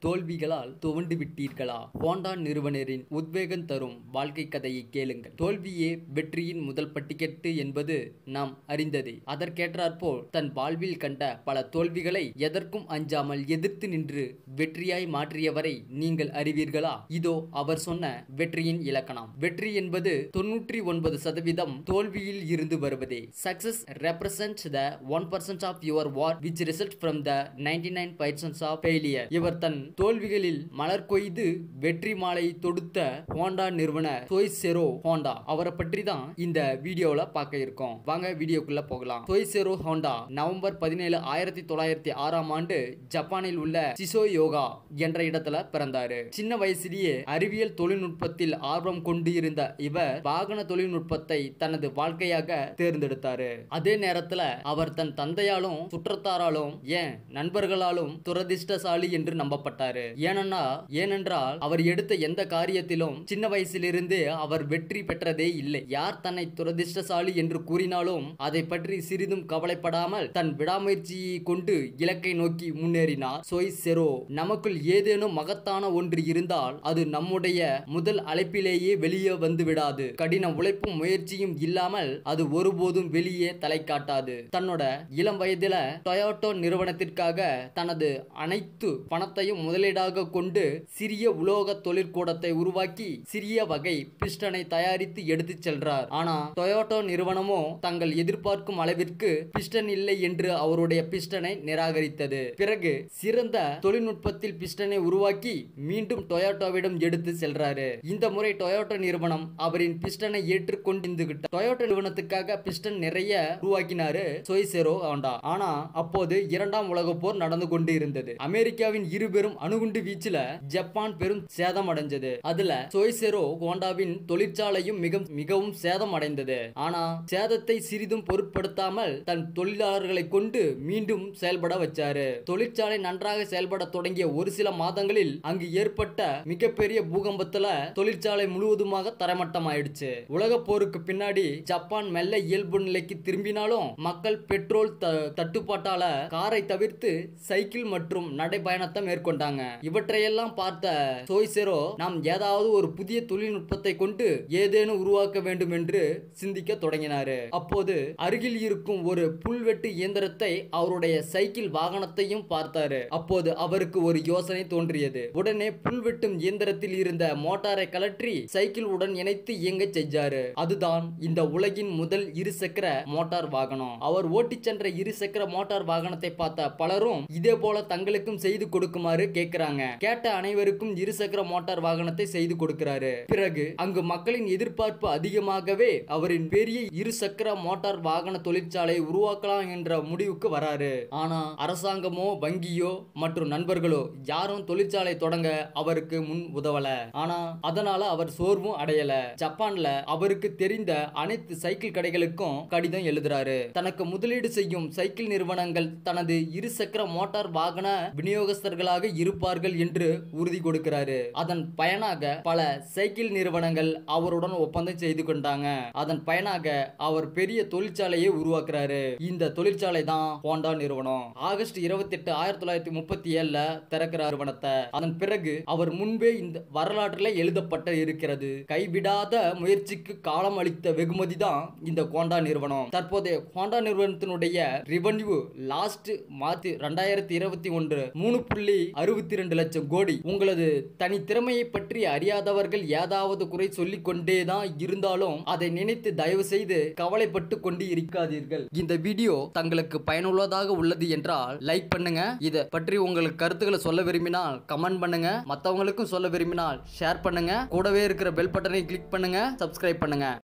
தோல்விகளால் துவண்டு விட்டீர்களா ஹோண்டா நிறுவனரின் உத்வேகம் தரும் வாழ்க்கை கதையை கேளுங்கள் தோல்வியே வெற்றியின் முதல் படிக்கட்டு என்பது நாம் அறிந்ததே அதற்கேற்றாற்போல் தன் வாழ்வில் கண்ட பல தோல்விகளை எதற்கும் அஞ்சாமல் எதிர்த்து நின்று வெற்றியாய் மாற்றியவரை நீங்கள் அறிவீர்களா இதோ அவர் சொன்ன வெற்றியின் இலக்கணம் வெற்றி என்பது தொன்னூற்றி ஒன்பது சதவீதம் தோல்வியில் இருந்து வருவதே success represent the one percent of your what which result from the ninety nine percent of failure இவர் தன் தோல்விகளில் மலர் கொய்து வெற்றி மாலை தொடுத்த ஹோண்டா நிறுவன சோய் செரோ ஹோண்டா அவரை பற்றி தான் இந்த வீடியோல பார்க்க இருக்கோம் வாங்க வீடியோக்குள்ள போகலாம் சோய் செரோ ஹோண்டா நவம்பர் பதினேழு ஆயிரத்தி தொள்ளாயிரத்தி ஆறாம் ஆண்டு ஜப்பானில் உள்ள சிசோ யோகா என்ற இடத்துல பிறந்தாரு சின்ன வயசிலேயே அறிவியல் தொழில்நுட்பத்தில் ஆர்வம் கொண்டு இருந்த இவர் வாகன தொழில்நுட்பத்தை தனது வாழ்க்கையாக தேர்ந்தெடுத்தாரு அதே நேரத்துல அவர் தன் தந்தையாலும் சுற்றத்தாராலும் ஏன் நண்பர்களாலும் துரதிர்ஷ்டசாலி என்று நம்பப்பட்டாரு ஏனென்னா ஏனென்றால் அவர் எடுத்த எந்த காரியத்திலும் சின்ன வயசிலிருந்தே அவர் வெற்றி பெற்றதே இல்லை யார் தன்னை துரதிர்ஷ்டசாலி என்று கூறினாலும் அதை பற்றி சிறிதும் கவலைப்படாமல் தன் விடாமுயற்சியை கொண்டு இலக்கை நோக்கி முன்னேறினார் சோய் செரோ நமக்குள் ஏதேனும் மகத்தான ஒன்று இருந்தால் அது நம்முடைய முதல் அழைப்பிலேயே வெளியே வந்து விடாது கடின உழைப்பும் முயற்சியும் இல்லாமல் அது ஒருபோதும் வெளியே தலை காட்டாது தன்னோட இளம் வயதில டொயோட்டோ நிறுவனத்திற்காக தனது அனைத்து பணத்தையும் முதலீடாக கொண்டு சிறிய உலோக தொழிற்கூடத்தை உருவாக்கி சிறிய வகை பிஸ்டனை தயாரித்து எடுத்துச் செல்றார் ஆனா டொயோட்டோ நிறுவனமோ தங்கள் எதிர்பார்க்கும் அளவிற்கு பிஸ்டன் இல்லை என்று அவருடைய பிஸ்டனை நிராகரித்தது பிறகு சிறந்த தொழில்நுட்பத்தில் பிஸ்டனை உருவாக்கி மீண்டும் டொயோட்டோவிடம் எடுத்து செல்றாரு இந்த முறை டொயோட்டோ நிறுவனம் அவரின் பிஸ்டனை ஏற்றுக்கொண்டு டொயோட்டோ நிறுவனத்துக்காக பிஸ்டன் நிறைய உருவாக்கினாரு சோய்செரோ ஹோண்டா ஆனா அப்போது இரண்டாம் உலக போர் நடந்து கொண்டு இருந்தது அமெரிக்காவின் இருபெரும் அணுகுண்டு வீச்சுல ஜப்பான் பெரும் சேதம் அடைஞ்சது அதுல சோய்செரோ ஹோண்டாவின் தொழிற்சாலையும் மிக மிகவும் சேதம் அடைந்தது ஆனா சேதத்தை சிறிதும் பொருட்படுத்தாமல் தன் தொழிலாளர்களை கொண்டு மீண்டும் செயல்பட வச்சாரு தொழிற்சாலை நன்றாக செயல்பட தொடங்கிய ஒரு சில மாதங்களில் அங்கு ஏற்பட்ட மிகப்பெரிய பூகம்பத்துல தொழிற்சாலை முழுவதுமாக தரமட்டமாயிடுச்சு உலக போருக்கு பின்னாடி ஜப்பான் மெல்ல இயல்பு நிலைக்கு திரும்பினாலும் மக்கள் பெட்ரோல் தட்டுப்பாட்டால காரை தவிர்த்து சைக்கிள் மற்றும் நடைபயணத்தை மேற்கொண்டாங்க இவற்றையெல்லாம் பார்த்த சோய்செரோ நாம் ஏதாவது ஒரு புதிய தொழில்நுட்பத்தை கொண்டு ஏதேனும் உருவாக்க வேண்டும் என்று சிந்திக்க தொடங்கினாரு அப்போது அருகில் இருக்கும் ஒரு புல்வெட்டு இயந்திரத்தை அவருடைய சைக்கிள் வாகனத்தையும் பார்த்தாரு அப்போது அவருக்கு ஒரு யோசனை தோன்றியது உடனே புல்வெட்டும் இயந்திரத்தில் இருந்த மோட்டாரை கலற்றி சைக்கிள் உடன் இணைத்து இயங்க செஞ்சாரு அதுதான் இந்த உலகின் முதல் இருசக்கர மோட்டார் வாகனம் அவர் ஓட்டிச் சென்ற இருசக்கர மோட்டார் வாகனத்தை பார்த்த பலரும் இதே போல தங்களுக்கும் செய்து கொடுக்குமாறு கேட்கிறாங்க கேட்ட அனைவருக்கும் இருசக்கர மோட்டார் வாகனத்தை செய்து கொடுக்கிறாரு பிறகு அங்கு மக்களின் எதிர்பார்ப்பு அதிகமாகவே அவரின் பெரிய இருசக்கர மோட்டார் வாகன தொழிற்சாலை உருவாக்கலாம் என்ற முடிவுக்கு வராரு ஆனா அரசாங்கமோ வங்கியோ மற்றும் நண்பர்களோ யாரும் தொழிற்சாலை தொடங்க அவருக்கு முன் உதவல ஆனா அதனால அவர் சோர்வும் அடையல ஜப்பான்ல அவருக்கு தெரிந்த அனைத்து சைக்கிள் கடைகளுக்கும் கடிதம் எழுதுறாரு தனக்கு முதலீடு செய்யும் சைக்கிள் நிறுவனங்கள் தனது இருசக்கர மோட்டார் வாகன விநியோகஸ்தர்களாக இருப்பார்கள் என்று உறுதி கொடுக்கிறாரு அதன் பயனாக பல சைக்கிள் நிறுவனங்கள் அவருடன் ஒப்பந்தம் செய்து கொண்டாங்க அதன் பயனாக அவர் பெரிய தொழிற்சாலையை உருவாக்குறாரு இந்த தொழிற்சாலை தான் ஹோண்டா நிறுவனம் ஆகஸ்ட் இருபத்தி எட்டு ஆயிரத்தி தொள்ளாயிரத்தி முப்பத்தி ஏழுல திறக்கிற நிறுவனத்தை அதன் பிறகு அவர் முன்பே இந்த வரலாற்றில் எழுதப்பட்ட இருக்கிறது கைவிடாத முயற்சிக்கு காலம் அளித்த வெகுமதி தான் இந்த ஹோண்டா நிறுவனம் தற்போதைய ஹோண்டா நிறுவனத்தினுடைய ரெவன்யூ லாஸ்ட் மார்ச் ரெண்டாயிரத்தி இருபத்தி ஒன்று மூணு புள்ளி அறுபத்தி ரெண்டு லட்சம் கோடி உங்களது தனி திறமையை பற்றி அறியாதவர்கள் ஏதாவது குறை சொல்லிக் கொண்டே தான் இருந்தாலும் அதை நினைத்து தயவு செய்து கவலைப்பட்டு கொண்டு இருக்காதீர்கள் இந்த வீடியோ தங்களுக்கு பயனுள்ளதாக உள்ளது என்றால் லைக் பண்ணுங்க இதை பற்றி உங்களுக்கு கருத்துக்களை சொல்ல விரும்பினால் கமெண்ட் பண்ணுங்க மற்றவங்களுக்கும் சொல்ல விரும்பினால் ஷேர் பண்ணுங்க கூடவே இருக்கிற பெல் பட்டனை கிளிக் பண்ணுங்க சப்ஸ்கிரைப் பண்ணுங்க